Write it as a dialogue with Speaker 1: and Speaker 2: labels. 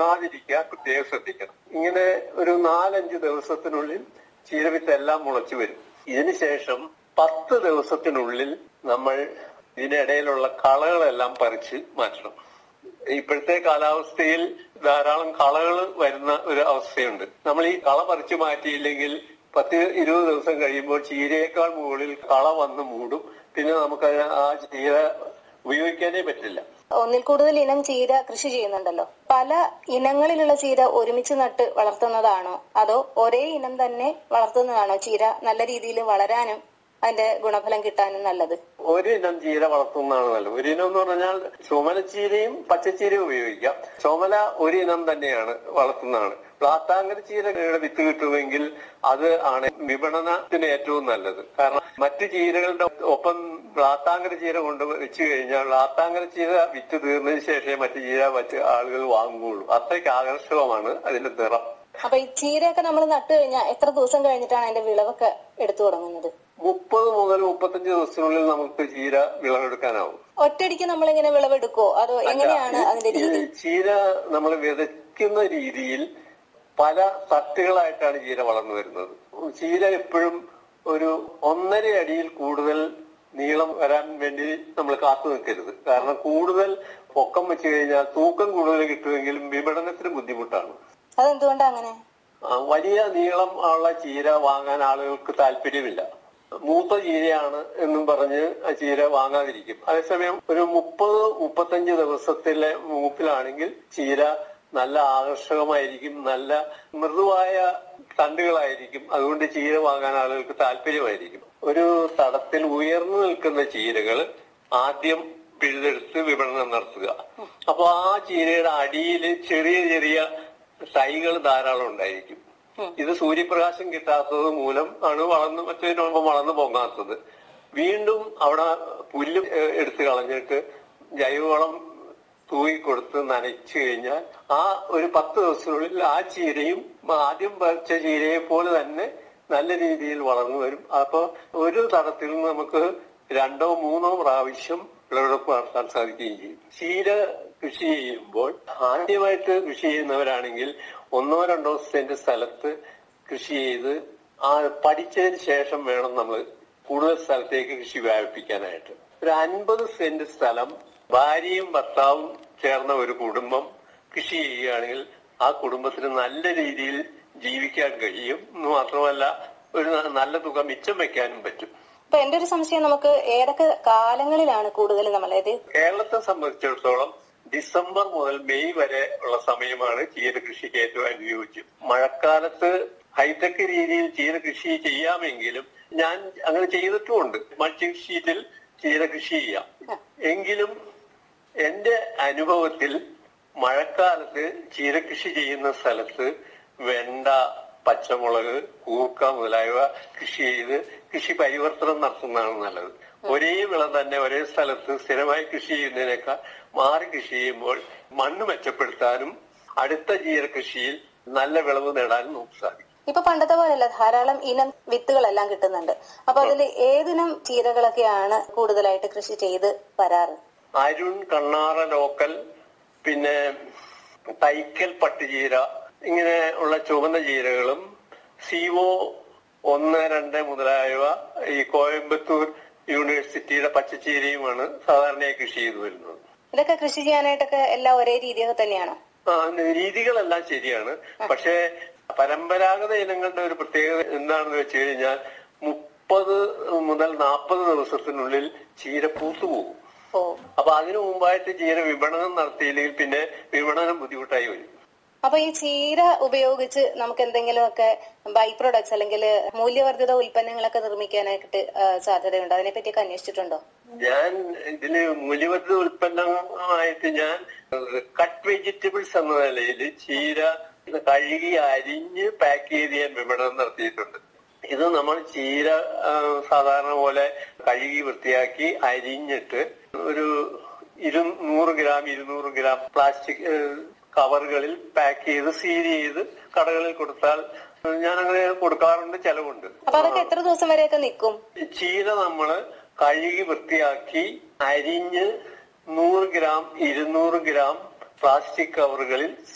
Speaker 1: ഉണങ്ങാതിരിക്കാൻ പ്രത്യേകം ശ്രദ്ധിക്കണം ഇങ്ങനെ ഒരു നാലഞ്ച് ദിവസത്തിനുള്ളിൽ ചീരവിത്ത് എല്ലാം മുളച്ചു വരും ഇതിനുശേഷം പത്ത് ദിവസത്തിനുള്ളിൽ നമ്മൾ ഇതിനിടയിലുള്ള കളകളെല്ലാം പറിച്ച് മാറ്റണം ഇപ്പോഴത്തെ കാലാവസ്ഥയിൽ ധാരാളം കളകൾ വരുന്ന ഒരു അവസ്ഥയുണ്ട് നമ്മൾ ഈ കള പറിച്ചു മാറ്റിയില്ലെങ്കിൽ പത്ത് ഇരുപത് ദിവസം കഴിയുമ്പോൾ ചീരയേക്കാൾ മുകളിൽ കള വന്ന് മൂടും പിന്നെ നമുക്ക് ആ ചീര ഉപയോഗിക്കാനേ പറ്റില്ല
Speaker 2: ഒന്നിൽ കൂടുതൽ ഇനം ചീര കൃഷി ചെയ്യുന്നുണ്ടല്ലോ പല ഇനങ്ങളിലുള്ള ചീര ഒരുമിച്ച് നട്ട് വളർത്തുന്നതാണോ അതോ ഒരേ ഇനം തന്നെ വളർത്തുന്നതാണോ ചീര നല്ല രീതിയിൽ വളരാനും അതിന്റെ ഗുണഫലം കിട്ടാനും നല്ലത്
Speaker 1: ഒരിനം ചീര വളർത്തുന്നതാണ് നല്ലത് ഒരിനം എന്ന് പറഞ്ഞാൽ ചുമലച്ചീരയും പച്ചച്ചീരയും ഉപയോഗിക്കാം ചുമല ഒരിനം തന്നെയാണ് വളർത്തുന്നതാണ് പ്ലാത്താങ്കര ചീരയുടെ വിത്ത് കിട്ടുമെങ്കിൽ അത് ആണ് വിപണനത്തിന് ഏറ്റവും നല്ലത് കാരണം മറ്റു ചീരകളുടെ ഒപ്പം പ്ലാത്താങ്കര ചീര കൊണ്ട് വെച്ച് കഴിഞ്ഞാൽ പ്ലാത്താങ്കര ചീര വിറ്റ് തീർന്നതിന് ശേഷമേ മറ്റു ചീര മറ്റ് ആളുകൾ വാങ്ങുകയുള്ളൂ അത്രയ്ക്ക് ആകർഷകമാണ് അതിന്റെ നിറം
Speaker 2: അപ്പൊ ഈ ചീരയൊക്കെ നമ്മൾ നട്ടു കഴിഞ്ഞാൽ എത്ര ദിവസം കഴിഞ്ഞിട്ടാണ് അതിന്റെ വിളവൊക്കെ എടുത്തു തുടങ്ങുന്നത്
Speaker 1: മുപ്പത് മുതൽ മുപ്പത്തഞ്ച് ദിവസത്തിനുള്ളിൽ നമുക്ക് ചീര വിളവെടുക്കാനാവും
Speaker 2: ഒറ്റയടിക്ക് നമ്മളിങ്ങനെ വിളവെടുക്കോ അതോ എങ്ങനെയാണ് അതിന്റെ
Speaker 1: ഈ
Speaker 2: രീതി
Speaker 1: ചീര നമ്മൾ വിതയ്ക്കുന്ന രീതിയിൽ പല തട്ടുകളായിട്ടാണ് ചീര വളർന്നു വരുന്നത് ചീര എപ്പോഴും ഒരു ഒന്നര അടിയിൽ കൂടുതൽ നീളം വരാൻ വേണ്ടി നമ്മൾ കാത്തു നിൽക്കരുത് കാരണം കൂടുതൽ പൊക്കം വെച്ച് കഴിഞ്ഞാൽ തൂക്കം കൂടുതൽ കിട്ടുമെങ്കിലും വിപണനത്തിന് ബുദ്ധിമുട്ടാണ്
Speaker 2: അതെന്തുകൊണ്ടാ അങ്ങനെ
Speaker 1: ആ, വലിയ നീളം ഉള്ള ചീര വാങ്ങാൻ ആളുകൾക്ക് താല്പര്യമില്ല മൂത്ത ചീരയാണ് എന്നും പറഞ്ഞ് ആ ചീര വാങ്ങാതിരിക്കും അതേസമയം ഒരു മുപ്പത് മുപ്പത്തഞ്ച് ദിവസത്തിലെ മൂപ്പിലാണെങ്കിൽ ചീര നല്ല ആകർഷകമായിരിക്കും നല്ല മൃദുവായ തണ്ടുകളായിരിക്കും അതുകൊണ്ട് ചീര വാങ്ങാൻ ആളുകൾക്ക് താല്പര്യമായിരിക്കും ഒരു തടത്തിൽ ഉയർന്നു നിൽക്കുന്ന ചീരകൾ ആദ്യം പിഴുതെടുത്ത് വിപണനം നടത്തുക അപ്പൊ ആ ചീരയുടെ അടിയിൽ ചെറിയ ചെറിയ തൈകൾ ധാരാളം ഉണ്ടായിരിക്കും ഇത് സൂര്യപ്രകാശം കിട്ടാത്തത് മൂലം ആണ് വളർന്ന് മറ്റൊപ്പം വളർന്നു പോകാത്തത് വീണ്ടും അവിടെ പുല്ല് ഏഹ്, എടുത്ത് കളഞ്ഞിട്ട് ജൈവവളം തൂകിക്കൊടുത്ത് നനച്ചു കഴിഞ്ഞാൽ ആ ഒരു പത്ത് ദിവസത്തിനുള്ളിൽ ആ ചീരയും ആദ്യം പറിച്ച ചീരയെ പോലെ തന്നെ നല്ല രീതിയിൽ വളർന്നു വരും അപ്പൊ ഒരു തടത്തിൽ നിന്ന് നമുക്ക് രണ്ടോ മൂന്നോ പ്രാവശ്യം വിളവെടുപ്പ് നടത്താൻ സാധിക്കുകയും ചെയ്യും ചീര കൃഷി ചെയ്യുമ്പോൾ ആദ്യമായിട്ട് കൃഷി ചെയ്യുന്നവരാണെങ്കിൽ ഒന്നോ രണ്ടോ സെന്റ് സ്ഥലത്ത് കൃഷി ചെയ്ത് ആ പഠിച്ചതിന് ശേഷം വേണം നമ്മൾ കൂടുതൽ സ്ഥലത്തേക്ക് കൃഷി വ്യാപിപ്പിക്കാനായിട്ട് ഒരു അൻപത് സെന്റ് സ്ഥലം ഭാര്യയും ഭർത്താവും ചേർന്ന ഒരു കുടുംബം കൃഷി ചെയ്യുകയാണെങ്കിൽ ആ കുടുംബത്തിന് നല്ല രീതിയിൽ ജീവിക്കാൻ കഴിയും എന്ന് മാത്രമല്ല ഒരു ന- നല്ല തുക മിച്ചം വെക്കാനും പറ്റും
Speaker 2: അപ്പൊ എന്റെ ഒരു സംശയം നമുക്ക് ഏതൊക്കെ കാലങ്ങളിലാണ് കൂടുതൽ നമ്മൾ അതായത്
Speaker 1: കേരളത്തെ സംബന്ധിച്ചിടത്തോളം ഡിസംബർ മുതൽ മെയ് വരെ ഉള്ള സമയമാണ് ചീര കൃഷിക്ക് ഏറ്റവും അനുയോജ്യം മഴക്കാലത്ത് ഹൈടെക് രീതിയിൽ ചീര കൃഷി ചെയ്യാമെങ്കിലും ഞാൻ അങ്ങനെ ചെയ്തിട്ടുമുണ്ട് മൾച്ചിങ് ഷീറ്റിൽ ചീര കൃഷി ചെയ്യാം എങ്കിലും എന്റെ അനുഭവത്തിൽ മഴക്കാലത്ത് ചീര കൃഷി ചെയ്യുന്ന സ്ഥലത്ത് വെണ്ട പച്ചമുളക് കൂർക്ക മുതലായവ കൃഷി ചെയ്ത് കൃഷി പരിവർത്തനം നടത്തുന്നതാണ് നല്ലത് ഒരേ വിള തന്നെ ഒരേ സ്ഥലത്ത് സ്ഥിരമായി കൃഷി ചെയ്യുന്നതിനേക്കാൾ മാറി കൃഷി ചെയ്യുമ്പോൾ മണ്ണ് മെച്ചപ്പെടുത്താനും അടുത്ത ചീര കൃഷിയിൽ നല്ല വിളവ് നേടാനും നമുക്ക് സാധിക്കും
Speaker 2: ഇപ്പൊ പണ്ടത്തെ പോലെയല്ല ധാരാളം ഇനം വിത്തുകളെല്ലാം കിട്ടുന്നുണ്ട് അപ്പൊ അതിൽ ഏതിനം ചീരകളൊക്കെയാണ് കൂടുതലായിട്ട് കൃഷി ചെയ്ത് വരാറ്
Speaker 1: അരുൺ കണ്ണാറ ലോക്കൽ പിന്നെ തൈക്കൽ പട്ടുചീര ഇങ്ങനെ ഉള്ള ചുവന്ന ചീരകളും സിഒ ഒന്ന് രണ്ട് മുതലായവ ഈ കോയമ്പത്തൂർ യൂണിവേഴ്സിറ്റിയുടെ പച്ചച്ചീരയുമാണ് സാധാരണയായി കൃഷി ചെയ്തു വരുന്നത്
Speaker 2: ഇതൊക്കെ കൃഷി ചെയ്യാനായിട്ടൊക്കെ എല്ലാം ഒരേ രീതിയൊക്കെ തന്നെയാണോ
Speaker 1: ആ, രീതികളെല്ലാം ശരിയാണ് പക്ഷേ പരമ്പരാഗത ഇനങ്ങളുടെ ഒരു പ്രത്യേകത എന്താണെന്ന് വെച്ച് കഴിഞ്ഞാൽ മുപ്പത് മുതൽ നാൽപ്പത് ദിവസത്തിനുള്ളിൽ ചീര പൂത്തുപോകും
Speaker 2: ഓ
Speaker 1: അപ്പൊ അതിനു മുമ്പായിട്ട് ചീര വിപണനം നടത്തിയില്ലെങ്കിൽ പിന്നെ വിപണനം ബുദ്ധിമുട്ടായി വരും
Speaker 2: അപ്പൊ ഈ ചീര ഉപയോഗിച്ച് നമുക്ക് എന്തെങ്കിലുമൊക്കെ ബൈ പ്രൊഡക്ട്സ് അല്ലെങ്കിൽ മൂല്യവർദ്ധിത ഉൽപ്പന്നങ്ങളൊക്കെ നിർമ്മിക്കാനായിട്ട് ആ, സാധ്യതയുണ്ടോ അതിനെപ്പറ്റിയൊക്കെ അന്വേഷിച്ചിട്ടുണ്ടോ
Speaker 1: ഞാൻ ഇതില് മൂല്യവർദ്ധിത ഉൽപ്പന്നമായിട്ട് ഞാൻ കട്ട് വെജിറ്റബിൾസ് എന്ന നിലയിൽ ചീര കഴുകി അരിഞ്ഞ് പാക്ക് ചെയ്ത് ഞാൻ വിപണനം നടത്തിയിട്ടുണ്ട് ഇത് നമ്മൾ ചീര ആ, സാധാരണ പോലെ കഴുകി വൃത്തിയാക്കി അരിഞ്ഞിട്ട് ഒരു ഇരു നൂറ് ഗ്രാം ഇരുന്നൂറ് ഗ്രാം പ്ലാസ്റ്റിക് ഏ, കവറുകളിൽ പാക്ക് ചെയ്ത് സീൽ ചെയ്ത് കടകളിൽ കൊടുത്താൽ ഞാൻ അങ്ങനെ കൊടുക്കാറുണ്ട് ചെലവുണ്ട്
Speaker 2: അപ്പൊ അതൊക്കെ എത്ര ദിവസം വരെയൊക്കെ നിൽക്കും
Speaker 1: ചീര നമ്മള് കഴുകി വൃത്തിയാക്കി അരിഞ്ഞ് നൂറ് ഗ്രാം ഇരുന്നൂറ് ഗ്രാം പ്ലാസ്റ്റിക് കവറുകളിൽ